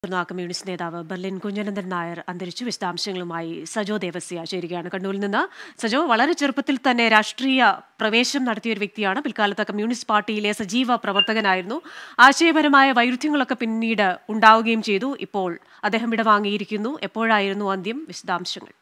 മുതിർന്ന കമ്മ്യൂണിസ്റ്റ് നേതാവ് ബർലിൻ കുഞ്ഞനന്ദൻ നായർ അന്തരിച്ചു വിശദാംശങ്ങളുമായി സജോ ദേവസ്യ ചേരുകയാണ് കണ്ണൂരിൽ നിന്ന് സജോ വളരെ ചെറുപ്പത്തിൽ തന്നെ രാഷ്ട്രീയ പ്രവേശം നടത്തിയ ഒരു വ്യക്തിയാണ് പിൽക്കാലത്ത് കമ്മ്യൂണിസ്റ്റ് പാർട്ടിയിലെ സജീവ പ്രവർത്തകനായിരുന്നു ആശയപരമായ വൈരുദ്ധ്യങ്ങളൊക്കെ പിന്നീട് ഉണ്ടാവുകയും ചെയ്തു ഇപ്പോൾ അദ്ദേഹം വിടവാങ്ങിയിരിക്കുന്നു എപ്പോഴായിരുന്നു അന്ത്യം വിശദാംശങ്ങൾ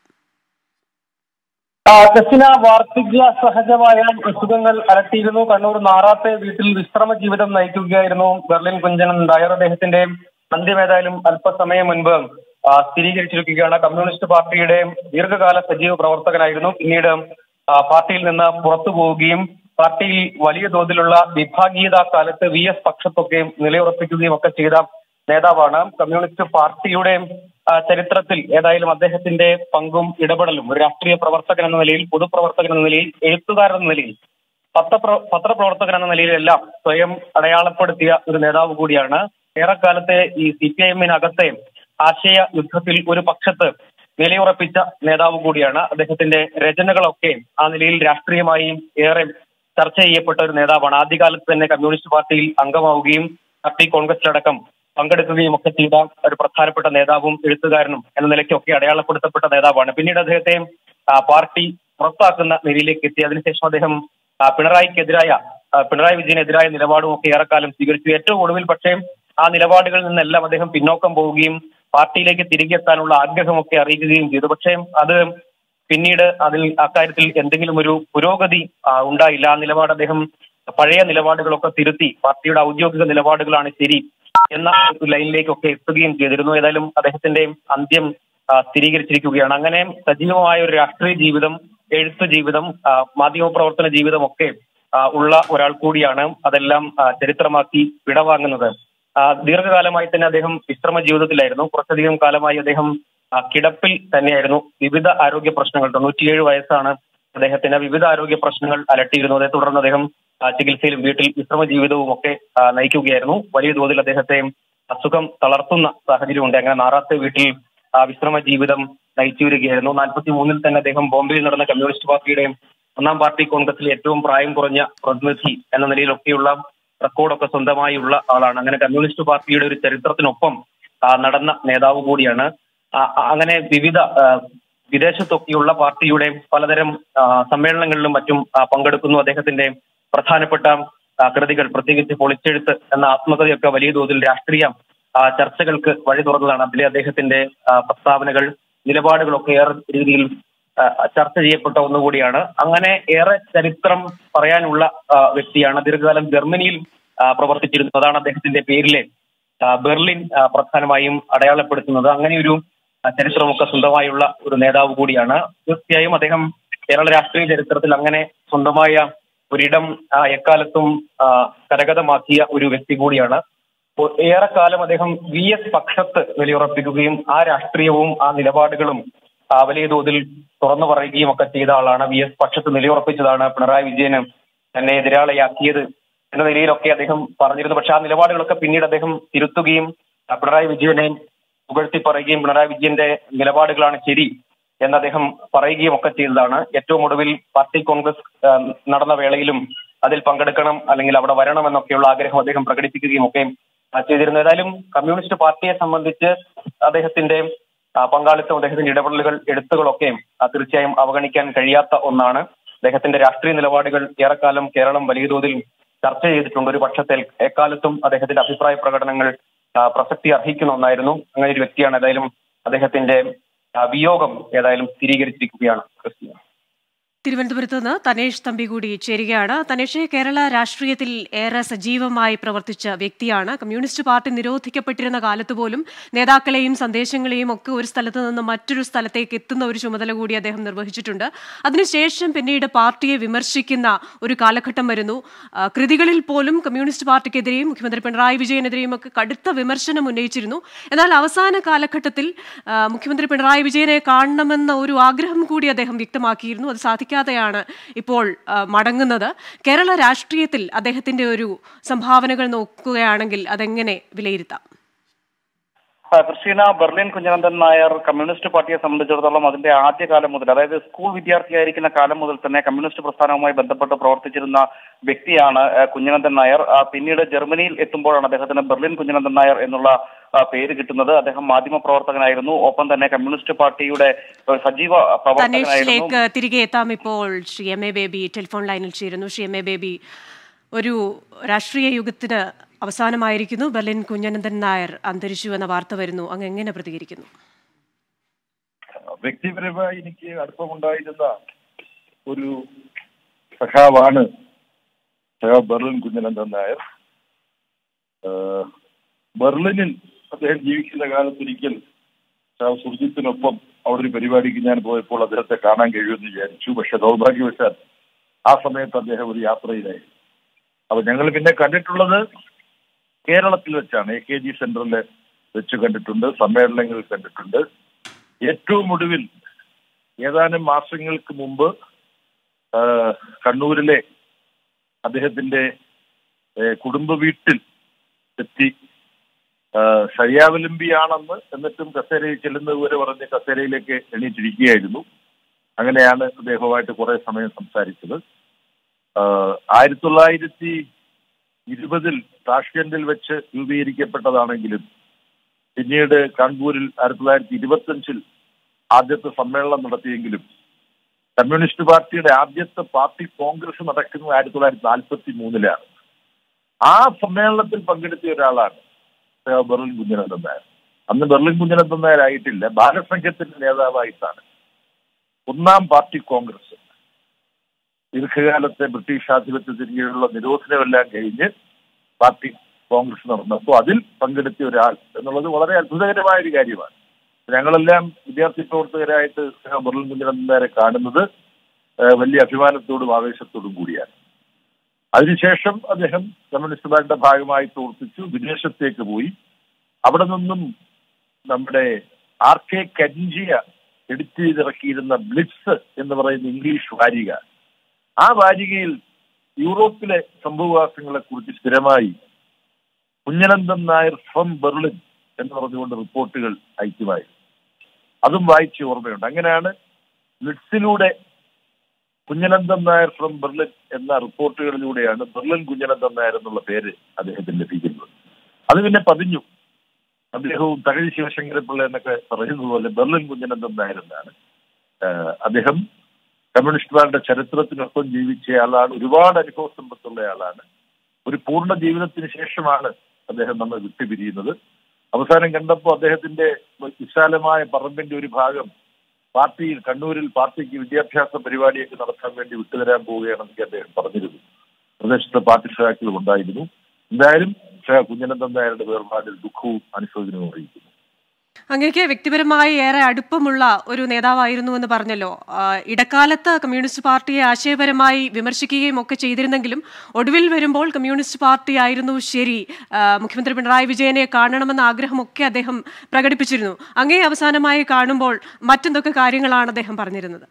ദക്ഷിണ വാർദ്ധക്യ സഹജമായ അസുഖങ്ങൾ അലട്ടിയിരുന്നു കണ്ണൂർ നാറാത്തെ വീട്ടിൽ വിശ്രമ ജീവിതം നയിക്കുകയായിരുന്നു ബെർലിൻ കുഞ്ചനൻ നായർ അദ്ദേഹത്തിന്റെ അന്ത്യം ഏതായാലും അല്പസമയം മുൻപ് ആ, സ്ഥിരീകരിച്ചിരിക്കുകയാണ് കമ്മ്യൂണിസ്റ്റ് പാർട്ടിയുടെ ദീർഘകാല സജീവ പ്രവർത്തകനായിരുന്നു പിന്നീട് ആ, പാർട്ടിയിൽ നിന്ന് പുറത്തു പോവുകയും പാർട്ടിയിൽ വലിയ തോതിലുള്ള വിഭാഗീയത കാലത്ത് വി എസ് പക്ഷത്തൊക്കെ നിലയുറപ്പിക്കുകയും ഒക്കെ ചെയ്ത നേതാവാണ് കമ്മ്യൂണിസ്റ്റ് പാർട്ടിയുടെ ആ, ചരിത്രത്തിൽ ഏതായാലും അദ്ദേഹത്തിന്റെ പങ്കും ഇടപെടലും ഒരു രാഷ്ട്രീയ പ്രവർത്തകൻ എന്ന നിലയിൽ പൊതുപ്രവർത്തകൻ എന്ന നിലയിൽ എഴുത്തുകാരൻ എന്ന നിലയിൽ പത്രപ്ര പത്രപ്രവർത്തകൻ എന്ന നിലയിലെല്ലാം സ്വയം അടയാളപ്പെടുത്തിയ ഒരു നേതാവ് കൂടിയാണ് ഏറെക്കാലത്തെ ഈ സി പി ഐ എമ്മിനകത്തെ ആശയ യുദ്ധത്തിൽ ഒരു പക്ഷത്ത് നിലയുറപ്പിച്ച നേതാവ് കൂടിയാണ് അദ്ദേഹത്തിന്റെ രചനകളൊക്കെ ആ നിലയിൽ രാഷ്ട്രീയമായും ഏറെ ചർച്ച ചെയ്യപ്പെട്ട ഒരു നേതാവാണ് ആദ്യകാലത്ത് തന്നെ കമ്മ്യൂണിസ്റ്റ് പാർട്ടിയിൽ അംഗമാവുകയും പാർട്ടി കോൺഗ്രസിലടക്കം പങ്കെടുക്കുകയും ഒക്കെ ചെയ്ത ഒരു പ്രധാനപ്പെട്ട നേതാവും എഴുത്തുകാരനും എന്ന നിലയ്ക്കൊക്കെ അടയാളപ്പെടുത്തപ്പെട്ട നേതാവാണ് പിന്നീട് അദ്ദേഹത്തെ ആ, പാർട്ടി പുറത്താക്കുന്ന നിലയിലേക്ക് എത്തി അതിനുശേഷം അദ്ദേഹം ആ, പിണറായിക്കെതിരായ ആ, പിണറായി വിജയനെതിരായ നിലപാടും ഒക്കെ ഏറെക്കാലം സ്വീകരിച്ചു ഏറ്റവും ഒടുവിൽ പക്ഷേ ആ നിലപാടുകളിൽ നിന്നെല്ലാം അദ്ദേഹം പിന്നോക്കം പോവുകയും പാർട്ടിയിലേക്ക് തിരികെ എത്താനുള്ള ആഗ്രഹമൊക്കെ അറിയിക്കുകയും ചെയ്തു പക്ഷേ അത് പിന്നീട് അതിൽ അക്കാര്യത്തിൽ എന്തെങ്കിലും ഒരു പുരോഗതി ആ, ഉണ്ടായില്ല ആ നിലപാട് അദ്ദേഹം പഴയ നിലപാടുകളൊക്കെ തിരുത്തി പാർട്ടിയുടെ ഔദ്യോഗിക നിലപാടുകളാണ് ശരി എന്ന ഒരു ലൈനിലേക്കൊക്കെ എത്തുകയും ചെയ്തിരുന്നു ഏതായാലും അദ്ദേഹത്തിന്റെ അന്ത്യം ആ, സ്ഥിരീകരിച്ചിരിക്കുകയാണ് അങ്ങനെ സജീവമായ ഒരു രാഷ്ട്രീയ ജീവിതം എഴുത്ത് ജീവിതം ആ, മാധ്യമപ്രവർത്തന ജീവിതം ഒക്കെ ആ, ഉള്ള ഒരാൾ കൂടിയാണ് അതെല്ലാം ആ, ചരിത്രമാക്കി വിടവാങ്ങുന്നത് ആ, ദീർഘകാലമായി തന്നെ അദ്ദേഹം വിശ്രമ ജീവിതത്തിലായിരുന്നു കുറച്ചധികം കാലമായി അദ്ദേഹം ആ, കിടപ്പിൽ തന്നെയായിരുന്നു വിവിധ ആരോഗ്യ പ്രശ്നങ്ങൾ തൊണ്ണൂറ്റിയേഴ് വയസ്സാണ് അദ്ദേഹത്തിന് വിവിധ ആരോഗ്യ പ്രശ്നങ്ങൾ അലട്ടിയിരുന്നു അതേ തുടർന്ന് അദ്ദേഹം ആ, ചികിത്സയിലും വീട്ടിൽ വിശ്രമ ജീവിതവും ഒക്കെ ആ, നയിക്കുകയായിരുന്നു വലിയ തോതിൽ അദ്ദേഹത്തെ അസുഖം തളർത്തുന്ന സാഹചര്യമുണ്ട് അങ്ങനെ നാറാത്തെ വീട്ടിൽ ആ, വിശ്രമ ജീവിതം നയിച്ചു വരികയായിരുന്നു നാൽപ്പത്തി മൂന്നിൽ തന്നെ അദ്ദേഹം ബോംബെയിൽ നടന്ന കമ്മ്യൂണിസ്റ്റ് പാർട്ടിയുടെ ഒന്നാം പാർട്ടി കോൺഗ്രസിൽ ഏറ്റവും പ്രായം കുറഞ്ഞ പ്രതിനിധി എന്ന നിലയിലൊക്കെയുള്ള റെക്കോർഡൊക്കെ സ്വന്തമായുള്ള ആളാണ് അങ്ങനെ കമ്മ്യൂണിസ്റ്റ് പാർട്ടിയുടെ ഒരു ചരിത്രത്തിനൊപ്പം ആ, നടന്ന നേതാവ് കൂടിയാണ് ആ, ആ, അങ്ങനെ വിവിധ ആ, വിദേശത്തൊക്കെയുള്ള പാർട്ടിയുടെ പലതരം ആ, സമ്മേളനങ്ങളിലും മറ്റും ആ, പങ്കെടുക്കുന്നു അദ്ദേഹത്തിന്റെ പ്രധാനപ്പെട്ട ആ, കൃതികൾ പ്രത്യേകിച്ച് പൊളിച്ചെഴുത്ത് എന്ന ആത്മകഥയൊക്കെ വലിയ തോതിൽ രാഷ്ട്രീയ ആ, ചർച്ചകൾക്ക് വഴി തുറന്നതാണ് അതിലെ അദ്ദേഹത്തിന്റെ ആ, പ്രസ്താവനകൾ നിലപാടുകളൊക്കെ ഏറെ രീതിയിൽ ആ, ചർച്ച ചെയ്യപ്പെട്ട ഒന്നുകൂടിയാണ് അങ്ങനെ ഏറെ ചരിത്രം പറയാനുള്ള ആ, വ്യക്തിയാണ് ദീർഘകാലം ജർമ്മനിയിൽ ആ, പ്രവർത്തിച്ചിരുന്നു അതാണ് അദ്ദേഹത്തിന്റെ പേരിലെ ആ, ബെർലിൻ ആ, പ്രധാനമായും അടയാളപ്പെടുത്തുന്നത് അങ്ങനെ ഒരു ആ, ചരിത്രമൊക്കെ സ്വന്തമായുള്ള ഒരു നേതാവ് കൂടിയാണ് തീർച്ചയായും അദ്ദേഹം കേരള രാഷ്ട്രീയ ചരിത്രത്തിൽ അങ്ങനെ സ്വന്തമായ ഒരിടം ആ, എക്കാലത്തും ആ, കരഗതമാക്കിയ ഒരു വ്യക്തി കൂടിയാണ് അപ്പോൾ ഏറെക്കാലം അദ്ദേഹം വി എസ് പക്ഷത്ത് നിലയുറപ്പിക്കുകയും ആ രാഷ്ട്രീയവും ആ നിലപാടുകളും ആ, വലിയ തോതിൽ തുറന്നു പറയുകയും ഒക്കെ ചെയ്ത ആളാണ് വി എസ് പക്ഷത്ത് നിലയുറപ്പിച്ചതാണ് പിണറായി വിജയന് തന്നെ എതിരാളിയാക്കിയത് എന്ന നിലയിലൊക്കെ അദ്ദേഹം പറഞ്ഞിരുന്നു പക്ഷെ ആ നിലപാടുകളൊക്കെ പിന്നീട് അദ്ദേഹം തിരുത്തുകയും ആ, പിണറായി വിജയനെ പുകഴ്ത്തി പറയുകയും പിണറായി വിജയന്റെ നിലപാടുകളാണ് ശരി എന്ന് അദ്ദേഹം പറയുകയും ഒക്കെ ചെയ്തതാണ് ഏറ്റവും ഒടുവിൽ പാർട്ടി കോൺഗ്രസ് ആ, നടന്ന വേളയിലും അതിൽ പങ്കെടുക്കണം അല്ലെങ്കിൽ അവിടെ വരണം എന്നൊക്കെയുള്ള ആഗ്രഹം അദ്ദേഹം പ്രകടിപ്പിക്കുകയും ഒക്കെ ആ, ചെയ്തിരുന്നു ഏതായാലും കമ്മ്യൂണിസ്റ്റ് പാർട്ടിയെ സംബന്ധിച്ച് അദ്ദേഹത്തിന്റെ ആ, പങ്കാളിത്തം അദ്ദേഹത്തിന്റെ ഇടപെടലുകൾ എഴുത്തുകളൊക്കെ ആ, തീർച്ചയായും അവഗണിക്കാൻ കഴിയാത്ത ഒന്നാണ് അദ്ദേഹത്തിന്റെ രാഷ്ട്രീയ നിലപാടുകൾ ഏറെക്കാലം കേരളം വലിയ തോതിൽ ചർച്ച ചെയ്തിട്ടുണ്ട് ഒരു പക്ഷത്തെ എക്കാലത്തും അദ്ദേഹത്തിന്റെ അഭിപ്രായ പ്രകടനങ്ങൾ ആ, പ്രസക്തി അർഹിക്കുന്ന ഒന്നായിരുന്നു അങ്ങനെ ഒരു വ്യക്തിയാണ് ഏതായാലും അദ്ദേഹത്തിന്റെ ആ, വിയോഗം ഏതായാലും സ്ഥിരീകരിച്ചിരിക്കുകയാണ് ക്രിസ്ത്യ തിരുവനന്തപുരത്ത് നിന്ന് തനേഷ് തമ്പി കൂടി ചേരുകയാണ് തനേഷ് കേരള രാഷ്ട്രീയത്തിൽ ഏറെ സജീവമായി പ്രവർത്തിച്ച വ്യക്തിയാണ് കമ്മ്യൂണിസ്റ്റ് പാർട്ടി നിരോധിക്കപ്പെട്ടിരുന്ന കാലത്ത് പോലും നേതാക്കളെയും സന്ദേശങ്ങളെയും ഒക്കെ ഒരു സ്ഥലത്ത് നിന്ന് മറ്റൊരു സ്ഥലത്തേക്ക് എത്തുന്ന ഒരു ചുമതല കൂടി അദ്ദേഹം നിർവഹിച്ചിട്ടുണ്ട് അതിനുശേഷം പിന്നീട് പാർട്ടിയെ വിമർശിക്കുന്ന ഒരു കാലഘട്ടം വരുന്നു ആ, കൃതികളിൽ പോലും കമ്മ്യൂണിസ്റ്റ് പാർട്ടിക്കെതിരെയും മുഖ്യമന്ത്രി പിണറായി വിജയനെതിരെയും ഒക്കെ കടുത്ത വിമർശനം ഉന്നയിച്ചിരുന്നു എന്നാൽ അവസാന കാലഘട്ടത്തിൽ ആ, മുഖ്യമന്ത്രി പിണറായി വിജയനെ കാണണമെന്ന ഒരു ആഗ്രഹം കൂടി അദ്ദേഹം വ്യക്തമാക്കിയിരുന്നു അത് സാധിക്കാതെയാണ് ഇപ്പോൾ ആ, മടങ്ങുന്നത് കേരള രാഷ്ട്രീയത്തിൽ അദ്ദേഹത്തിന്റെ ഒരു സംഭാവനകൾ നോക്കുകയാണെങ്കിൽ അതെങ്ങനെ വിലയിരുത്താം ആ, Christina Berlin Kunhanandan Nair communist പാർട്ടിയെ സംബന്ധിച്ചിടത്തോളം അതിന്റെ ആദ്യകാലം മുതൽ അതായത് സ്കൂൾ വിദ്യാർത്ഥിയായിരിക്കുന്ന കാലം മുതൽ തന്നെ കമ്മ്യൂണിസ്റ്റ് പ്രസ്ഥാനവുമായി ബന്ധപ്പെട്ട് പ്രവർത്തിച്ചിരുന്ന വ്യക്തിയാണ് ആ, കുഞ്ഞനന്ദൻ നായർ ആ, പിന്നീട് ജർമ്മനിയിൽ എത്തുമ്പോഴാണ് അദ്ദേഹത്തിന് ബെർലിൻ കുഞ്ഞനന്ദൻ നായർ എന്നുള്ള ആ, പേര് കിട്ടുന്നത് അദ്ദേഹം മാധ്യമ പ്രവർത്തകനായിരുന്നു ഒപ്പം തന്നെ കമ്മ്യൂണിസ്റ്റ് പാർട്ടിയുടെ ഒരു സജീവ പ്രവർത്തകനായിരുന്നു തനേഷിലേക്ക് തിരികെ എത്താം ഇപ്പോൾ Shri M A Baby telephone ലൈനിൽ ചേരുന്നു ശ്രീ എം എ ബേബി ഒരു രാഷ്ട്രീയ യുഗത്തിന് അവസാനമായിരിക്കുന്നു ബെർലിൻ കുഞ്ഞനന്ദൻ നായർ അന്തരിച്ചു എന്ന വാർത്ത വരുന്നു അങ്ങ് എങ്ങനെ പ്രതികരിക്കുന്നു വ്യക്തിപരമായി എനിക്ക് അടുപ്പമുണ്ടായിരുന്ന ഒരു സഖാവാണ് സഖാവ് ബെർലിൻ കുഞ്ഞനന്ദൻ നായർ ഏഹ് ബെർലിനിൽ അദ്ദേഹം ജീവിക്കുന്ന കാലത്ത് ഒരിക്കൽ സഖാവ് സുർജിത്തിനൊപ്പം അവിടെ ഒരു പരിപാടിക്ക് ഞാൻ പോയപ്പോൾ അദ്ദേഹത്തെ കാണാൻ കഴിയുമെന്ന് വിചാരിച്ചു പക്ഷെ ദൗർഭാഗ്യവശാൽ ആ സമയത്ത് അദ്ദേഹം ഒരു യാത്രയിലായി അപ്പൊ ഞങ്ങൾ പിന്നെ കണ്ടിട്ടുള്ളത് കേരളത്തിൽ വെച്ചാണ് എ കെ ജി സെന്ററിൽ വെച്ച് കണ്ടിട്ടുണ്ട് സമ്മേളനങ്ങളിൽ കണ്ടിട്ടുണ്ട് ഏറ്റവും ഒടുവിൽ ഏതാനും മാസങ്ങൾക്ക് മുമ്പ് ആ, കണ്ണൂരിലെ അദ്ദേഹത്തിന്റെ ഏ, കുടുംബ വീട്ടിൽ എത്തി ആ, ശയ്യാവലംബിയാണെന്ന് എന്നിട്ടും കസേരയിൽ ചെല്ലുന്നത് വരെ പറഞ്ഞ് കസേരയിലേക്ക് എണീറ്റിരിക്കുകയായിരുന്നു അങ്ങനെയാണ് അദ്ദേഹവുമായിട്ട് കുറെ സമയം സംസാരിച്ചത് ആ, ആയിരത്തി തൊള്ളായിരത്തി ഇരുപതിൽ താഷ്കന്റിൽ വെച്ച് രൂപീകരിക്കപ്പെട്ടതാണെങ്കിലും പിന്നീട് കാൺപൂരിൽ ആയിരത്തി തൊള്ളായിരത്തി ഇരുപത്തഞ്ചിൽ ആദ്യത്തെ സമ്മേളനം നടത്തിയെങ്കിലും കമ്മ്യൂണിസ്റ്റ് പാർട്ടിയുടെ ആദ്യത്തെ പാർട്ടി കോൺഗ്രസ് നടക്കുന്നത് ആയിരത്തി തൊള്ളായിരത്തി നാൽപ്പത്തി മൂന്നിലാണ് ആ സമ്മേളനത്തിൽ പങ്കെടുത്ത ഒരാളാണ് സഖാവ് ബെർലിൻ കുഞ്ഞനന്ദൻ നായർ അന്ന് ബെർലിൻ കുഞ്ഞനന്ദൻ നായർ ആയിട്ടില്ല ബാലസംഘത്തിന്റെ നേതാവായിട്ടാണ് ഒന്നാം പാർട്ടി കോൺഗ്രസ് ദീർഘകാലത്തെ ബ്രിട്ടീഷ് ആധിപത്യത്തിന് കീഴിലുള്ള നിരോധനമെല്ലാം കഴിഞ്ഞ് പാർട്ടി കോൺഗ്രസ് നടന്നപ്പോൾ അതിൽ പങ്കെടുത്ത ഒരാൾ എന്നുള്ളത് വളരെ അത്ഭുതകരമായ ഒരു കാര്യമാണ് ഞങ്ങളെല്ലാം വിദ്യാർത്ഥി പ്രവർത്തകരായിട്ട് സഖാവ് ബെർലിൻ കുഞ്ഞനന്ദനെ കാണുന്നത് ഏഹ്, വലിയ അഭിമാനത്തോടും ആവേശത്തോടും കൂടിയാണ് അതിനുശേഷം അദ്ദേഹം കമ്മ്യൂണിസ്റ്റ് പാർട്ടിയുടെ ഭാഗമായി പ്രവർത്തിച്ചു വിദേശത്തേക്ക് പോയി അവിടെ നിന്നും നമ്മുടെ ആർ കെ കരിഞ്ചിയ എഡിറ്റ് ചെയ്തിറക്കിയിരുന്ന ബ്ലിറ്റ്സ് എന്ന് പറയുന്ന ഇംഗ്ലീഷ് വാരിക ആ വാരികയിൽ യൂറോപ്പിലെ സംഭവവാസങ്ങളെ കുറിച്ച് സ്ഥിരമായി കുഞ്ഞനന്ദൻ നായർ ഫ്രം ബെർലിൻ എന്ന് പറഞ്ഞുകൊണ്ട് റിപ്പോർട്ടുകൾ അയക്കുമായി അതും വായിച്ച് ഓർമ്മയുണ്ട് അങ്ങനെയാണ് ബ്ലിറ്റ്സിലൂടെ കുഞ്ഞനന്ദൻ നായർ ഫ്രം ബെർലിൻ എന്ന റിപ്പോർട്ടുകളിലൂടെയാണ് ബെർലിൻ കുഞ്ഞനന്ദൻ നായർ എന്നുള്ള പേര് അദ്ദേഹത്തിന് ലഭിക്കുന്നത് അത് പിന്നെ പതിഞ്ഞു അദ്ദേഹവും തകഴി ശിവശങ്കരപ്പിള്ള എന്നൊക്കെ പറയുന്നത് പോലെ ബെർലിൻ കുഞ്ഞനന്ദൻ നായർ എന്നാണ് ആഹ് അദ്ദേഹം കമ്മ്യൂണിസ്റ്റ് പാർട്ടിയുടെ ചരിത്രത്തിനൊപ്പം ജീവിച്ച ആളാണ് ഒരുപാട് അനുഭവ സമ്പത്തുള്ള ആളാണ് ഒരു പൂർണ്ണ ജീവിതത്തിന് ശേഷമാണ് അദ്ദേഹം നമ്മൾ വിട്ടുപിരിയുന്നത് അവസാനം കണ്ടപ്പോൾ അദ്ദേഹത്തിന്റെ വിശാലമായ പറമ്പിന്റെ ഒരു ഭാഗം പാർട്ടിയിൽ കണ്ണൂരിൽ പാർട്ടിക്ക് വിദ്യാഭ്യാസ പരിപാടിയൊക്കെ നടത്താൻ വേണ്ടി വിട്ടുതരാൻ പോവുകയാണെന്നൊക്കെ അദ്ദേഹം പറഞ്ഞിരുന്നു പ്രദേശത്തെ പാർട്ടി സഹാക്കളും ഉണ്ടായിരുന്നു എന്തായാലും സഹ കുഞ്ഞനന്ദൻ നായരുടെ വേർപാടിൽ ദുഃഖവും അനുശോചനവും അറിയിക്കുന്നു അങ്ങേക്ക് വ്യക്തിപരമായി ഏറെ അടുപ്പമുള്ള ഒരു നേതാവായിരുന്നു എന്ന് പറഞ്ഞല്ലോ ആ, ഇടക്കാലത്ത് കമ്മ്യൂണിസ്റ്റ് പാർട്ടിയെ ആശയപരമായി വിമർശിക്കുകയും ഒക്കെ ചെയ്തിരുന്നെങ്കിലും ഒടുവിൽ വരുമ്പോൾ കമ്മ്യൂണിസ്റ്റ് പാർട്ടി ആയിരുന്നു ശരി ആ, മുഖ്യമന്ത്രി പിണറായി വിജയനെ കാണണമെന്ന ആഗ്രഹമൊക്കെ അദ്ദേഹം പ്രകടിപ്പിച്ചിരുന്നു അങ്ങേ അവസാനമായി കാണുമ്പോൾ മറ്റെന്തൊക്കെ കാര്യങ്ങളാണ് അദ്ദേഹം പറഞ്ഞിരുന്നത്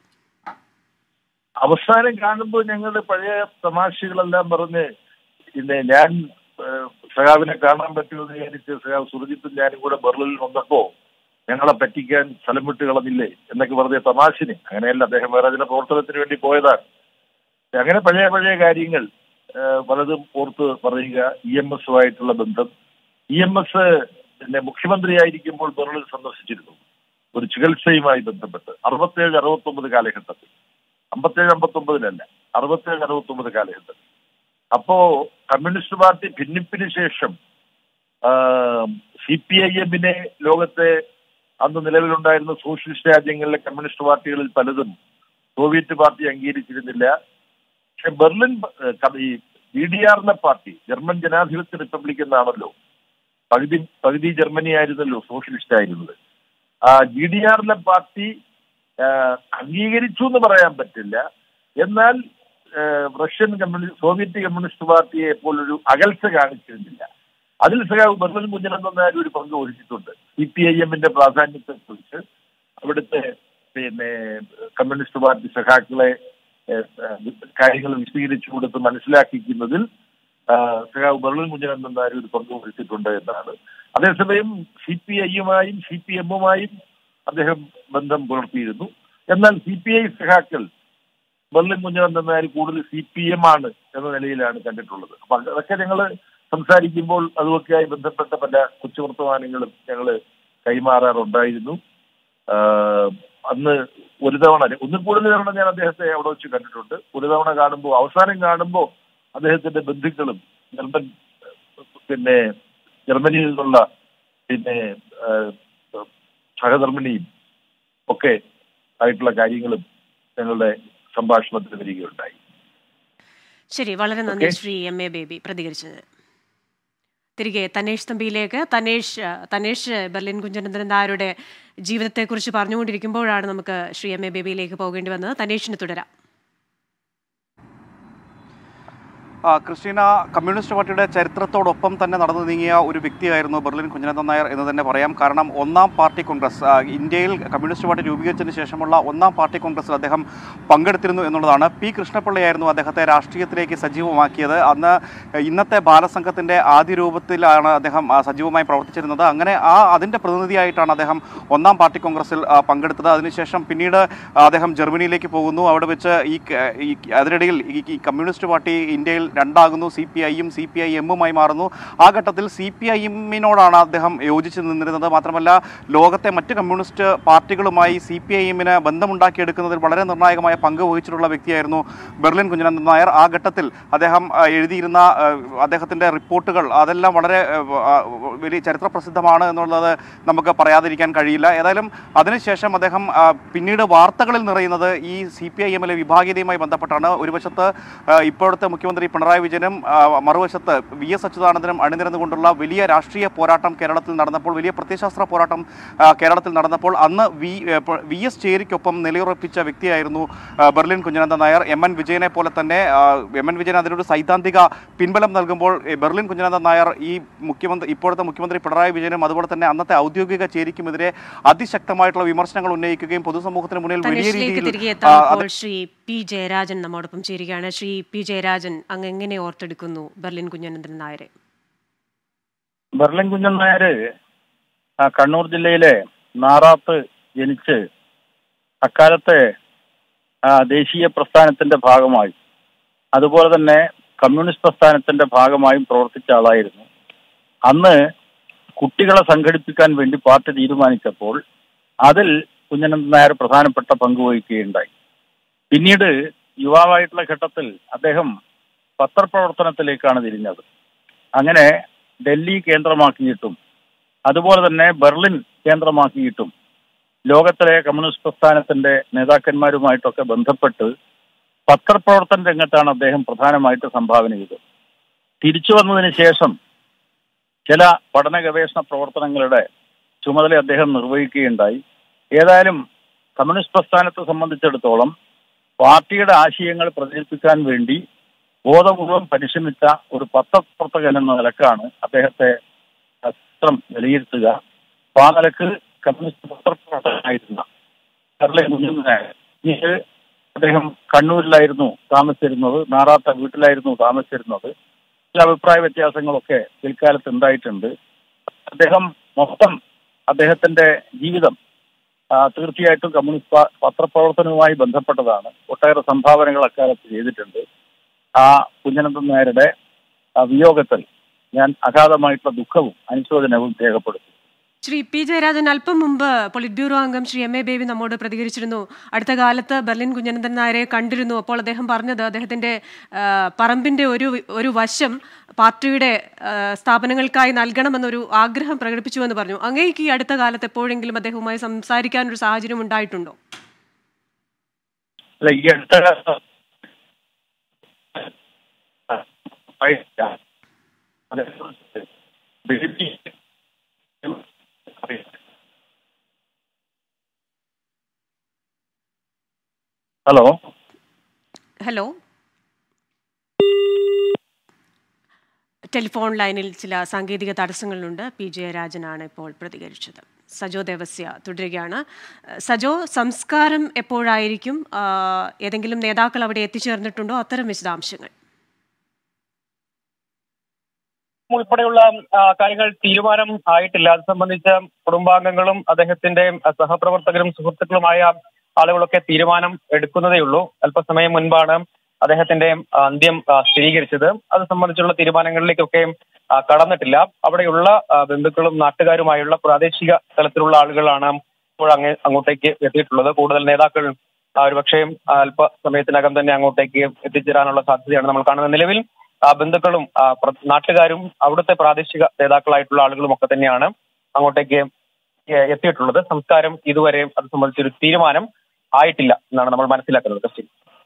അവസാനം കാണുമ്പോൾ ഞങ്ങൾ പഴയ തമാശകളെല്ലാം പറഞ്ഞ് പിന്നെ ഞാൻ ഏഹ്, സഖാവിനെ കാണാൻ പറ്റുമെന്ന് വിചാരിച്ച് സഖാവ് സുരജിത്തും ഞാനും കൂടെ ബെർലിനിൽ വന്നപ്പോ ഞങ്ങളെ പറ്റിക്കാൻ സ്ഥലം വിട്ട് കളഞ്ഞില്ലേ എന്നൊക്കെ പറഞ്ഞ തമാശന് അങ്ങനെയല്ല അദ്ദേഹം വേറെ ചില പ്രവർത്തനത്തിന് വേണ്ടി പോയതാണ് അങ്ങനെ പഴയ പഴയ കാര്യങ്ങൾ ഏഹ്, പലതും ഓർത്ത് പറയുക ഇ എം എസുമായിട്ടുള്ള ബന്ധം ഇ എം എസ് പിന്നെ മുഖ്യമന്ത്രിയായിരിക്കുമ്പോൾ ബെർലിൻ സന്ദർശിച്ചിരുന്നു ഒരു ചികിത്സയുമായി ബന്ധപ്പെട്ട് അറുപത്തേഴ് അറുപത്തൊമ്പത് കാലഘട്ടത്തിൽ അമ്പത്തേഴ് അമ്പത്തൊമ്പതിലല്ല അറുപത്തേഴ് അറുപത്തൊമ്പത് കാലഘട്ടത്തിൽ അപ്പോ കമ്മ്യൂണിസ്റ്റ് പാർട്ടി ഭിന്നിപ്പിന് ശേഷം സി പി ഐ എമ്മിനെ ലോകത്തെ അന്ന് നിലവിലുണ്ടായിരുന്ന സോഷ്യലിസ്റ്റ് രാജ്യങ്ങളിലെ കമ്മ്യൂണിസ്റ്റ് പാർട്ടികളിൽ പലതും സോവിയറ്റ് പാർട്ടി അംഗീകരിച്ചിരുന്നില്ല പക്ഷെ ബെർലിൻ ഏഹ്, ക- ഈ ബി ഡി ആറിലെ പാർട്ടി ജർമ്മൻ ജനാധിപത്യ റിപ്പബ്ലിക് എന്നാണല്ലോ പകുതി പകുതി ജർമ്മനി ആയിരുന്നല്ലോ സോഷ്യലിസ്റ്റ് ആയിരുന്നത് ആ ജി ഡി ആറിലെ പാർട്ടി ആ, അംഗീകരിച്ചു എന്ന് പറയാൻ പറ്റില്ല എന്നാൽ ആ, റഷ്യൻ കമ്മ്യൂണിസ്റ്റ് സോവിയറ്റ് കമ്മ്യൂണിസ്റ്റ് പാർട്ടിയെ പോലൊരു അകൽച്ച കാണിച്ചിരുന്നില്ല അതിൽ സഖാവ് ബെർലിൻ കുഞ്ഞനന്ദൻ നായർ ഒരു പങ്ക് വഹിച്ചിട്ടുണ്ട് സി പി ഐ എമ്മിന്റെ പ്രാധാന്യത്തെ കുറിച്ച് അവിടുത്തെ പിന്നെ കമ്മ്യൂണിസ്റ്റ് പാർട്ടി സഖാക്കളെ ഏഹ്, ഏഹ്, കാര്യങ്ങൾ വിശദീകരിച്ചു കൊടുത്ത് മനസ്സിലാക്കിക്കുന്നതിൽ ആ, സഖാവ് ബെർലിൻ കുഞ്ഞനന്ദൻ നായർ ഒരു പങ്ക് വഹിച്ചിട്ടുണ്ട് എന്നാണ് അതേസമയം സി പി ഐയുമായും സി പി എമ്മുമായും അദ്ദേഹം ബന്ധം പുലർത്തിയിരുന്നു എന്നാൽ സി പി ഐ സഖാക്കൾ ബെർലിൻ കുഞ്ഞനന്ദൻ നായർ കൂടുതൽ സി പി എം ആണ് എന്ന നിലയിലാണ് കണ്ടിട്ടുള്ളത് അപ്പൊ അതൊക്കെ ഞങ്ങൾ സംസാരിക്കുമ്പോൾ അതുമൊക്കെയായി ബന്ധപ്പെട്ട പല കുറ്റവർത്തമാനങ്ങളും ഞങ്ങൾ കൈമാറാറുണ്ടായിരുന്നു ആഹ് അന്ന് ഒരു തവണ ഒന്നിൽ കൂടുതൽ തവണ ഞാൻ അദ്ദേഹത്തെ അവിടെ വെച്ച് കണ്ടിട്ടുണ്ട് ഒരു തവണ കാണുമ്പോൾ അവസാനം കാണുമ്പോൾ അദ്ദേഹത്തിന്റെ ബന്ധുക്കളും ജർമ്മൻ പിന്നെ ജർമ്മനിയിൽ നിന്നുള്ള പിന്നെ ആഹ് സഹധർമ്മിണിയും ഒക്കെ ആയിട്ടുള്ള കാര്യങ്ങളും ഞങ്ങളുടെ സംഭാഷണത്തിൽ വരികയുണ്ടായി ശരി വളരെ നന്ദി Okay. Shri M A Baby പ്രതികരിച്ചത് തിരികെ തനേഷ് തമ്പിയിലേക്ക് തനേഷ് ആ, തനേഷ് ബെർലിൻ കുഞ്ചനന്ദൻ നായരുടെ ജീവിതത്തെക്കുറിച്ച് പറഞ്ഞുകൊണ്ടിരിക്കുമ്പോഴാണ് നമുക്ക് ശ്രീ എം എ ബേബിയിലേക്ക് പോകേണ്ടി വന്നത് തനേഷിന് തുടരാം ആ, ക്രിസ്റ്റീന കമ്മ്യൂണിസ്റ്റ് പാർട്ടിയുടെ ചരിത്രത്തോടൊപ്പം തന്നെ നടന്നു നീങ്ങിയ ഒരു വ്യക്തിയായിരുന്നു ബെർലിൻ കുഞ്ഞനന്ദൻ നായർ എന്ന് തന്നെ പറയാം കാരണം ഒന്നാം പാർട്ടി കോൺഗ്രസ് ആ, ഇന്ത്യയിൽ കമ്മ്യൂണിസ്റ്റ് പാർട്ടി രൂപീകരിച്ചതിന് ശേഷമുള്ള ഒന്നാം പാർട്ടി കോൺഗ്രസിൽ അദ്ദേഹം പങ്കെടുത്തിരുന്നു എന്നുള്ളതാണ് പി കൃഷ്ണപിള്ളയായിരുന്നു അദ്ദേഹത്തെ രാഷ്ട്രീയത്തിലേക്ക് സജീവമാക്കിയത് അന്ന് ഇന്നത്തെ ബാലസംഘത്തിൻ്റെ ആദ്യ രൂപത്തിലാണ് അദ്ദേഹം ആ, സജീവമായി പ്രവർത്തിച്ചിരുന്നത് അങ്ങനെ ആ അതിൻ്റെ പ്രതിനിധിയായിട്ടാണ് അദ്ദേഹം ഒന്നാം പാർട്ടി കോൺഗ്രസിൽ ആ, പങ്കെടുത്തത് അതിനുശേഷം പിന്നീട് അദ്ദേഹം ജർമ്മനിയിലേക്ക് പോകുന്നു അവിടെ വെച്ച് ഈ ക- ഈ അതിനിടയിൽ ഈ ഈ കമ്മ്യൂണിസ്റ്റ് പാർട്ടി ഇന്ത്യയിൽ രണ്ടാകുന്നു സി പി ഐയും സി പി ഐ എമ്മുമായി മാറുന്നു ആ ഘട്ടത്തിൽ സി പി ഐ എമ്മിനോടാണ് അദ്ദേഹം യോജിച്ച് നിന്നിരുന്നത് മാത്രമല്ല ലോകത്തെ മറ്റ് കമ്മ്യൂണിസ്റ്റ് പാർട്ടികളുമായി സി പി ഐ എമ്മിന് ബന്ധമുണ്ടാക്കിയെടുക്കുന്നതിൽ വളരെ നിർണായകമായ പങ്ക് വഹിച്ചിട്ടുള്ള വ്യക്തിയായിരുന്നു ബെർലിൻ കുഞ്ഞനന്ദൻ നായർ ആ ഘട്ടത്തിൽ അദ്ദേഹം ആ, എഴുതിയിരുന്ന ആ, അദ്ദേഹത്തിൻ്റെ റിപ്പോർട്ടുകൾ അതെല്ലാം വളരെ ആ, വലിയ ചരിത്ര പ്രസിദ്ധമാണ് എന്നുള്ളത് നമുക്ക് പറയാതിരിക്കാൻ കഴിയില്ല ഏതായാലും അതിനുശേഷം അദ്ദേഹം ആ, പിന്നീട് വാർത്തകളിൽ നിറയുന്നത് ഈ സി പി ഐ എമ്മിലെ വിഭാഗീയതയുമായി ബന്ധപ്പെട്ടാണ് ഒരു വശത്ത് ആ, ഇപ്പോഴത്തെ മുഖ്യമന്ത്രി പിണറായി വിജയനും ആ, മറുവശത്ത് വി എസ് അച്യുതാനന്ദനും അണിനിരന്നുകൊണ്ടുള്ള വലിയ രാഷ്ട്രീയ പോരാട്ടം കേരളത്തിൽ നടന്നപ്പോൾ വലിയ പ്രത്യയശാസ്ത്ര പോരാട്ടം ആ, കേരളത്തിൽ നടന്നപ്പോൾ അന്ന് വി ഏ, പ- വി എസ് ചേരിക്കൊപ്പം നിലയുറപ്പിച്ച വ്യക്തിയായിരുന്നു ആ, Berlin Kunhanandan Nair M N വിജയനെ പോലെ തന്നെ ആ, എം എൻ വിജയൻ അതിനൊരു സൈദ്ധാന്തിക പിൻബലം നൽകുമ്പോൾ ഏ, ബെർലിൻ കുഞ്ഞനന്ദൻ നായർ ഈ മുഖ്യമന്ത്രി ഇപ്പോഴത്തെ മുഖ്യമന്ത്രി പിണറായി വിജയനും അതുപോലെ തന്നെ അന്നത്തെ ഔദ്യോഗിക ചേരിക്കുമെതിരെ അതിശക്തമായിട്ടുള്ള വിമർശനങ്ങൾ ഉന്നയിക്കുകയും പൊതുസമൂഹത്തിന് മുന്നിൽ വലിയ തനേഷിലേക്ക് രീതിയിൽ തിരികെ ആ, എത്താൻ ശ്രീ പി ജയരാജൻ നമ്മോടൊപ്പം ചേരുകയാണ് ശ്രീ പി ജയരാജൻ അങ്ങ് എങ്ങനെ ഓർത്തെടുക്കുന്നു ബെർലിൻ കുഞ്ഞനന്ദൻ നായരെ ബെർലിൻ കുഞ്ഞൻ നായര് ആ കണ്ണൂർ ജില്ലയിലെ നാറാത്ത് ജനിച്ച് അക്കാലത്തെ ആ, ദേശീയ പ്രസ്ഥാനത്തിന്റെ ഭാഗമായി അതുപോലെ തന്നെ കമ്മ്യൂണിസ്റ്റ് പ്രസ്ഥാനത്തിന്റെ ഭാഗമായും പ്രവർത്തിച്ച ആളായിരുന്നു അന്ന് കുട്ടികളെ സംഘടിപ്പിക്കാൻ വേണ്ടി പാർട്ടി തീരുമാനിച്ചപ്പോൾ അതിൽ കുഞ്ഞനന്ദൻ നായർ പ്രധാനപ്പെട്ട പങ്ക് വഹിക്കുകയുണ്ടായി പിന്നീട് യുവാവായിട്ടുള്ള ഘട്ടത്തിൽ അദ്ദേഹം പത്രപ്രവർത്തനത്തിലേക്കാണ് തിരിഞ്ഞത് അങ്ങനെ ഡൽഹി കേന്ദ്രമാക്കിയിട്ടും അതുപോലെ തന്നെ ബെർലിൻ കേന്ദ്രമാക്കിയിട്ടും ലോകത്തിലെ കമ്മ്യൂണിസ്റ്റ് പ്രസ്ഥാനത്തിന്റെ നേതാക്കന്മാരുമായിട്ടൊക്കെ ബന്ധപ്പെട്ട് പത്രപ്രവർത്തന രംഗത്താണ് അദ്ദേഹം പ്രധാനമായിട്ട് സംഭാവന ചെയ്തത് തിരിച്ചു വന്നതിന് ശേഷം ചില പഠന ഗവേഷണ പ്രവർത്തനങ്ങളുടെ ചുമതല അദ്ദേഹം നിർവഹിക്കുകയുണ്ടായി ഏതായാലും കമ്മ്യൂണിസ്റ്റ് പ്രസ്ഥാനത്തെ സംബന്ധിച്ചിടത്തോളം പാർട്ടിയുടെ ആശയങ്ങൾ പ്രചരിപ്പിക്കാൻ വേണ്ടി ബോധപൂർവം പരിശ്രമിച്ച ഒരു പത്രപ്രവർത്തകൻ എന്ന നിലക്കാണ് അദ്ദേഹത്തെ ചിത്രം വിലയിരുത്തുക അപ്പൊ ആ നിലക്ക് കമ്മ്യൂണിസ്റ്റ് പത്രപ്രവർത്തകനായിരുന്ന കേരള പിന്നീട് അദ്ദേഹം കണ്ണൂരിലായിരുന്നു താമസിച്ചിരുന്നത് നാറാത്ത വീട്ടിലായിരുന്നു താമസിച്ചിരുന്നത് ചില അഭിപ്രായ വ്യത്യാസങ്ങളൊക്കെ പിൽക്കാലത്ത് ഉണ്ടായിട്ടുണ്ട് അദ്ദേഹം മൊത്തം അദ്ദേഹത്തിന്റെ ജീവിതം ആ, തീർച്ചയായിട്ടും കമ്മ്യൂണിസ്റ്റ് പ- പത്രപ്രവർത്തനവുമായി ബന്ധപ്പെട്ടതാണ് ഒട്ടേറെ സംഭാവനകൾ അക്കാലത്ത് ചെയ്തിട്ടുണ്ട് ആ കുഞ്ഞനന്ദൻ നായരുടെ ആ വിയോഗത്തിൽ ഞാൻ അഗാധമായിട്ടുള്ള ദുഃഖവും അനുശോചനവും രേഖപ്പെടുത്തും ശ്രീ പി ജയരാജൻ അല്പം മുമ്പ് പൊളിറ്റ് ബ്യൂറോ അംഗം ശ്രീ എം എ ബേബി നമ്മോട് പ്രതികരിച്ചിരുന്നു അടുത്ത കാലത്ത് ബെർലിൻ കുഞ്ഞനന്ദൻ നായരെ കണ്ടിരുന്നു അപ്പോൾ അദ്ദേഹം പറഞ്ഞത് അദ്ദേഹത്തിന്റെ ആ, പറമ്പിന്റെ ഒരു ഒരു വശം പാർട്ടിയുടെ ആ, സ്ഥാപനങ്ങൾക്കായി നൽകണമെന്നൊരു ആഗ്രഹം പ്രകടിപ്പിച്ചുവെന്ന് പറഞ്ഞു അങ്ങേക്ക് ഈ അടുത്ത കാലത്ത് എപ്പോഴെങ്കിലും അദ്ദേഹവുമായി സംസാരിക്കാൻ ഒരു സാഹചര്യം ഉണ്ടായിട്ടുണ്ടോ അല്ല ഈ അടുത്ത കാലത്ത് അതേക്കുറിച്ച് ബേബി ഹലോ ഹലോ ടെലിഫോൺ ലൈനിൽ ചില സാങ്കേതിക തടസ്സങ്ങളുണ്ട് പി ജയരാജനാണ് ഇപ്പോൾ പ്രതികരിച്ചത് സജോ ദേവസ്യ തുടരുകയാണ് ഏഹ് സജോ സംസ്കാരം എപ്പോഴായിരിക്കും ആഹ് ഏതെങ്കിലും നേതാക്കൾ അവിടെ എത്തിച്ചേർന്നിട്ടുണ്ടോ അത്തരം വിശദാംശങ്ങൾ ഉൾപ്പെടെയുള്ള ആ, കാര്യങ്ങൾ തീരുമാനം ആയിട്ടില്ല അത് സംബന്ധിച്ച് കുടുംബാംഗങ്ങളും അദ്ദേഹത്തിന്റെ ആ, സഹപ്രവർത്തകരും സുഹൃത്തുക്കളുമായ ആളുകളൊക്കെ തീരുമാനം എടുക്കുന്നതേ ഉള്ളൂ അല്പസമയം മുൻപാണ് അദ്ദേഹത്തിന്റെ ആ, അന്ത്യം ആ, സ്ഥിരീകരിച്ചത് അത് സംബന്ധിച്ചുള്ള തീരുമാനങ്ങളിലേക്കൊക്കെ ആ, കടന്നിട്ടില്ല അവിടെയുള്ള ആ, ബന്ധുക്കളും നാട്ടുകാരുമായുള്ള പ്രാദേശിക തലത്തിലുള്ള ആളുകളാണ് ഇപ്പോൾ അങ്ങ് അങ്ങോട്ടേക്ക് എത്തിയിട്ടുള്ളത് കൂടുതൽ നേതാക്കൾ ആ, ഒരുപക്ഷേ ആ, അല്പസമയത്തിനകം തന്നെ അങ്ങോട്ടേക്ക് എത്തിച്ചേരാനുള്ള സാധ്യതയാണ് നമ്മൾ കാണുന്നത് നിലവിൽ ആ, ബന്ധുക്കളും ആ, പ്ര- നാട്ടുകാരും അവിടുത്തെ പ്രാദേശിക നേതാക്കളായിട്ടുള്ള ആളുകളും ഒക്കെ തന്നെയാണ് അങ്ങോട്ടേക്ക് എ- എത്തിയിട്ടുള്ളത് സംസ്കാരം ഇതുവരെ അത് സംബന്ധിച്ചൊരു തീരുമാനം ആയിട്ടില്ല എന്നാണ് നമ്മൾ മനസ്സിലാക്കുന്നത് ക്രിസ്ത്യൻ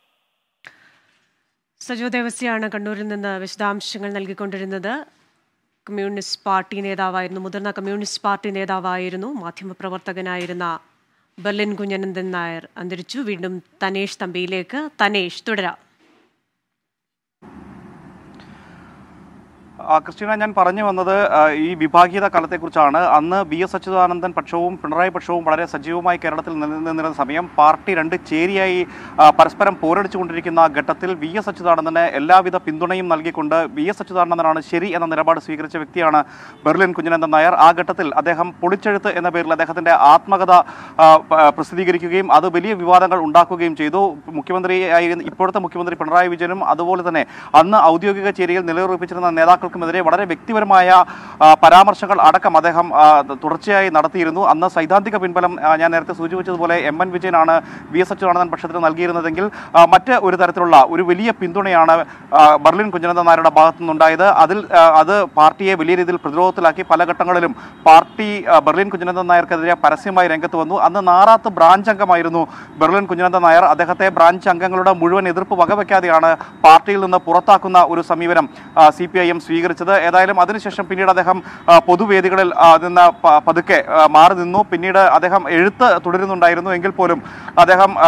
സജോ ദേവസ്യാണ് കണ്ണൂരിൽ നിന്ന് വിശദാംശങ്ങൾ നൽകിക്കൊണ്ടിരുന്നത് കമ്മ്യൂണിസ്റ്റ് പാർട്ടി നേതാവായിരുന്നു മുതിർന്ന കമ്മ്യൂണിസ്റ്റ് പാർട്ടി നേതാവായിരുന്നു മാധ്യമപ്രവർത്തകനായിരുന്ന ബെർലിൻ കുഞ്ഞനന്ദൻ നായർ അന്തരിച്ചു വീണ്ടും തനേഷ് തമ്പിയിലേക്ക് തനേഷ് തുടരാം ആ, ക്രിസ്റ്റീന ഞാൻ പറഞ്ഞു വന്നത് ആ, ഈ വിഭാഗീയത കാലത്തെക്കുറിച്ചാണ് അന്ന് വി എസ് അച്യുതാനന്ദൻ പക്ഷവും പിണറായി പക്ഷവും വളരെ സജീവമായി കേരളത്തിൽ നിലനിന്നിരുന്ന സമയം പാർട്ടി രണ്ട് ചേരിയായി ആ, പരസ്പരം പോരടിച്ചുകൊണ്ടിരിക്കുന്ന ഘട്ടത്തിൽ വി എസ് അച്യുതാനന്ദന് എല്ലാവിധ പിന്തുണയും നൽകിക്കൊണ്ട് വി എസ് അച്യുതാനന്ദനാണ് ശരി എന്ന നിലപാട് സ്വീകരിച്ച വ്യക്തിയാണ് ബെർലിൻ കുഞ്ഞനന്ദൻ നായർ ആ ഘട്ടത്തിൽ അദ്ദേഹം പൊളിച്ചെഴുത്ത് എന്ന പേരിൽ അദ്ദേഹത്തിന്റെ ആത്മകഥ ആ, പ- പ്രസിദ്ധീകരിക്കുകയും അത് വലിയ വിവാദങ്ങൾ ഉണ്ടാക്കുകയും ചെയ്തു മുഖ്യമന്ത്രിയായിരുന്ന ഇപ്പോഴത്തെ മുഖ്യമന്ത്രി പിണറായി വിജയനും അതുപോലെ തന്നെ അന്ന് ഔദ്യോഗിക ചേരിയിൽ നിലയുറപ്പിച്ചിരുന്ന നേതാക്കൾക്കുമെതിരെ വളരെ വ്യക്തിപരമായ ആ, പരാമർശങ്ങൾ അടക്കം അദ്ദേഹം ആ, തുടർച്ചയായി നടത്തിയിരുന്നു അന്ന് സൈദ്ധാന്തിക പിൻബലം ആ, ഞാൻ നേരത്തെ സൂചിപ്പിച്ചതുപോലെ എം എൻ വിജയനാണ് വി എസ് അച്യുതാനന്ദൻ പക്ഷത്തിന് നൽകിയിരുന്നതെങ്കിൽ ആ, മറ്റ് ഒരു തരത്തിലുള്ള ഒരു വലിയ പിന്തുണയാണ് ആ, ബർലിൻ കുഞ്ഞനന്ദൻ നായരുടെ ഭാഗത്തു നിന്നുണ്ടായത് അതിൽ ആ, അത് പാർട്ടിയെ വലിയ രീതിയിൽ പ്രതിരോധത്തിലാക്കി പല ഘട്ടങ്ങളിലും പാർട്ടി ആ, ബർലിൻ കുഞ്ഞനന്ദൻ നായർക്കെതിരെ പരസ്യമായി രംഗത്ത് വന്നു അന്ന് നാറാത്ത് ബ്രാഞ്ച് അംഗമായിരുന്നു ബെർലിൻ കുഞ്ഞനന്ദൻ നായർ അദ്ദേഹത്തെ ബ്രാഞ്ച് അംഗങ്ങളുടെ മുഴുവൻ എതിർപ്പ് വകവെക്കാതെയാണ് പാർട്ടിയിൽ നിന്ന് പുറത്താക്കുന്ന ഒരു സമീപനം സി പി ഐ എം സ്വീകരിച്ചത് ഏതായാലും അതിനുശേഷം പിന്നീട് അദ്ദേഹം ആ, പൊതുവേദികളിൽ ആ, നിന്ന് പ- പതുക്കെ ആ, മാറി നിന്നു പിന്നീട് അദ്ദേഹം എഴുത്ത് തുടരുന്നുണ്ടായിരുന്നു എങ്കിൽ പോലും അദ്ദേഹം ആ,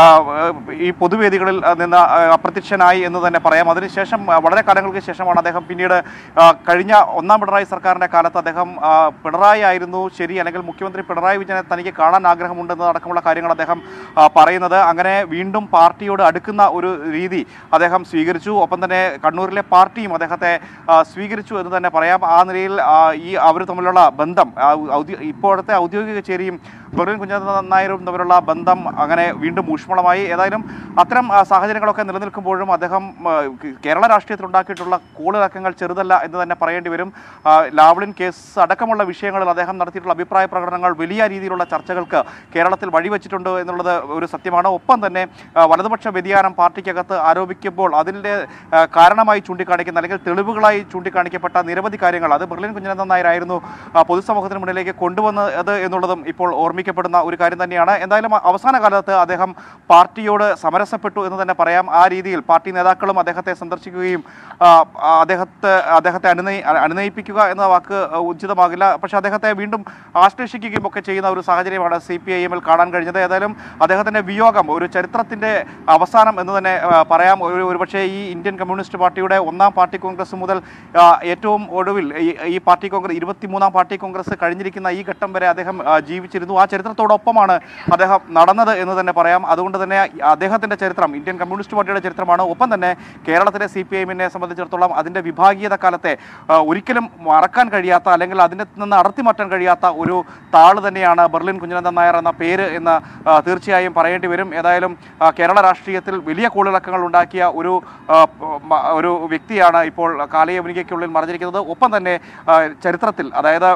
ഈ പൊതുവേദികളിൽ ആ, നിന്ന് ആ, അപ്രത്യക്ഷനായി എന്ന് തന്നെ പറയാം അതിനുശേഷം ആ, വളരെ കാലങ്ങൾക്ക് ശേഷമാണ് അദ്ദേഹം പിന്നീട് ആ, കഴിഞ്ഞ ഒന്നാം പിണറായി സർക്കാരിന്റെ കാലത്ത് അദ്ദേഹം ആ, പിണറായി ആയിരുന്നു ശരി അല്ലെങ്കിൽ മുഖ്യമന്ത്രി പിണറായി വിജയനെ തനിക്ക് കാണാൻ ആഗ്രഹമുണ്ടെന്ന് അടക്കമുള്ള കാര്യങ്ങൾ അദ്ദേഹം ആ, പറയുന്നത് അങ്ങനെ വീണ്ടും പാർട്ടിയോട് അടുക്കുന്ന ഒരു രീതി അദ്ദേഹം സ്വീകരിച്ചു ഒപ്പം തന്നെ കണ്ണൂരിലെ പാർട്ടിയും അദ്ദേഹത്തെ ആ, സ്വീകരിച്ചു എന്ന് തന്നെ പറയാം ആ നിലയിൽ ആ, ഈ അവർ തമ്മിലുള്ള ബന്ധം ആ, ഔദ്യോ- ഇപ്പോഴത്തെ ഔദ്യോഗിക ചേരിയും ബെർലിൻ കുഞ്ഞനന്ദൻ നായരും തമ്മിലുള്ള ബന്ധം അങ്ങനെ വീണ്ടും ഊഷ്മളമായി ഏതായാലും അത്തരം ആ, സാഹചര്യങ്ങളൊക്കെ നിലനിൽക്കുമ്പോഴും അദ്ദേഹം ആ, കേരള രാഷ്ട്രീയത്തിൽ ഉണ്ടാക്കിയിട്ടുള്ള കൂളിളക്കങ്ങൾ ചെറുതല്ല എന്ന് തന്നെ പറയേണ്ടി വരും ആ, ലാവ്ലിൻ കേസ് അടക്കമുള്ള വിഷയങ്ങളിൽ അദ്ദേഹം നടത്തിയിട്ടുള്ള അഭിപ്രായ പ്രകടനങ്ങൾ വലിയ രീതിയിലുള്ള ചർച്ചകൾക്ക് കേരളത്തിൽ വഴിവെച്ചിട്ടുണ്ട് എന്നുള്ളത് ഒരു സത്യമാണ് ഒപ്പം തന്നെ ആ, വലതുപക്ഷ വ്യതിയാനം പാർട്ടിക്കകത്ത് ആരോപിക്കുമ്പോൾ അതിൻ്റെ ആ, കാരണമായി ചൂണ്ടിക്കാണിക്കുന്ന അല്ലെങ്കിൽ തെളിവുകളായി ചൂണ്ടിക്കാണിക്കപ്പെട്ട നിരവധി കാര്യങ്ങൾ അത് ബെർലിൻ കുഞ്ഞനന്ദൻ നായരായിരുന്നു ആ, പൊതുസമൂഹത്തിന് മുന്നിലേക്ക് കൊണ്ടുവന്നത് എന്നുള്ളതും ഇപ്പോൾ ഓർമ്മിക്കപ്പെടുന്ന ഒരു കാര്യം തന്നെയാണ് എന്തായാലും അവസാന കാലത്ത് അദ്ദേഹം പാർട്ടിയോട് സമരസപ്പെട്ടു എന്ന് തന്നെ പറയാം ആ രീതിയിൽ പാർട്ടി നേതാക്കളും അദ്ദേഹത്തെ സന്ദർശിക്കുകയും ആ, ആ, അദ്ദേഹത്തെ അദ്ദേഹത്തെ അനുനയി അനുനയിപ്പിക്കുക എന്ന വാക്ക് ഉചിതമാകില്ല പക്ഷേ അദ്ദേഹത്തെ വീണ്ടും ആശ്ലേഷിക്കുകയും ഒക്കെ ചെയ്യുന്ന ഒരു സാഹചര്യമാണ് സി പി ഐ എമ്മിൽ കാണാൻ കഴിഞ്ഞത് ഏതായാലും അദ്ദേഹത്തിന്റെ വിയോഗം ഒരു ചരിത്രത്തിന്റെ അവസാനം എന്ന് തന്നെ ആ, പറയാം ഒരു ഒരുപക്ഷെ ഈ ഇന്ത്യൻ കമ്മ്യൂണിസ്റ്റ് പാർട്ടിയുടെ ഒന്നാം പാർട്ടി കോൺഗ്രസ് മുതൽ ആ, ഏറ്റവും ഒടുവിൽ ഈ ഈ പാർട്ടി കോൺഗ്രസ് ഇരുപത്തിമൂന്നാം പാർട്ടി കോൺഗ്രസ് കഴിഞ്ഞിരിക്കുന്ന ഈ ഘട്ടം വരെ അദ്ദേഹം ആ, ജീവിച്ചിരുന്നു ആ ചരിത്രത്തോടൊപ്പമാണ് അദ്ദേഹം നടന്നത് എന്ന് തന്നെ പറയാം അതുകൊണ്ട് തന്നെ അദ്ദേഹത്തിന്റെ ചരിത്രം ഇന്ത്യൻ കമ്മ്യൂണിസ്റ്റ് പാർട്ടിയുടെ ചരിത്രമാണ് ഒപ്പം തന്നെ കേരളത്തിലെ സി പി ഐഎമ്മിനെ സംബന്ധിച്ചിടത്തോളം അതിന്റെ വിഭാഗീയത കാലത്തെ ആ, ഒരിക്കലും മറക്കാൻ കഴിയാത്ത അല്ലെങ്കിൽ അതിൻ്റെ നിന്ന് അടർത്തി മാറ്റാൻ കഴിയാത്ത ഒരു താള് തന്നെയാണ് ബെർലിൻ കുഞ്ഞനന്ദൻ നായർ എന്ന പേര് എന്ന് ആ, തീർച്ചയായും പറയേണ്ടി വരും ഏതായാലും ആ, കേരള രാഷ്ട്രീയത്തിൽ വലിയ കൂളിളക്കങ്ങൾ ഉണ്ടാക്കിയ ഒരു ആ, മ- ഒരു വ്യക്തിയാണ് ഇപ്പോൾ കാലയവനികയ്ക്കുള്ളിൽ മറിഞ്ഞിരിക്കുന്നത് ഒപ്പം തന്നെ ആ, ചരിത്രത്തിൽ അതായത്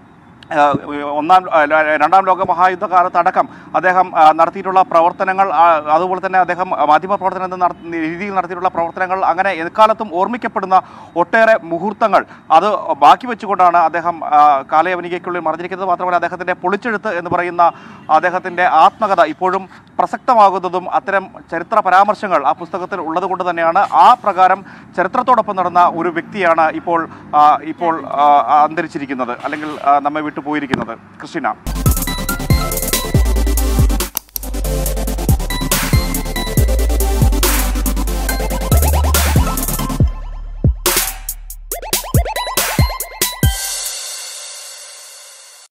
ആ, ഒന്നാം ആ, രണ്ടാം ലോക മഹായുദ്ധകാലത്ത് അടക്കം അദ്ദേഹം ആ, നടത്തിയിട്ടുള്ള പ്രവർത്തനങ്ങൾ ആ, അതുപോലെ തന്നെ അദ്ദേഹം മാധ്യമ പ്രവർത്തനം എന്ന നട- രീതിയിൽ നടത്തിയിട്ടുള്ള പ്രവർത്തനങ്ങൾ അങ്ങനെ എക്കാലത്തും ഓർമ്മിക്കപ്പെടുന്ന ഒട്ടേറെ മുഹൂർത്തങ്ങൾ അത് ബാക്കി വെച്ചുകൊണ്ടാണ് അദ്ദേഹം ആ, കാലയവനികയ്ക്കുള്ളിൽ മറിഞ്ഞിരിക്കുന്നത് മാത്രമല്ല അദ്ദേഹത്തിൻ്റെ പൊളിച്ചെഴുത്ത് എന്ന് പറയുന്ന അദ്ദേഹത്തിൻ്റെ ആത്മകഥ ഇപ്പോഴും പ്രസക്തമാകുന്നതും അത്തരം ചരിത്ര പരാമർശങ്ങൾ ആ പുസ്തകത്തിൽ ഉള്ളത് കൊണ്ട് തന്നെയാണ് ആ പ്രകാരം ചരിത്രത്തോടൊപ്പം നടന്ന ഒരു വ്യക്തിയാണ് ഇപ്പോൾ ആ, ഇപ്പോൾ ആ, അന്തരിച്ചിരിക്കുന്നത് അല്ലെങ്കിൽ ആ, നമ്മെ വിട്ടു പോയിരിക്കുന്നത് കൃഷ്ണ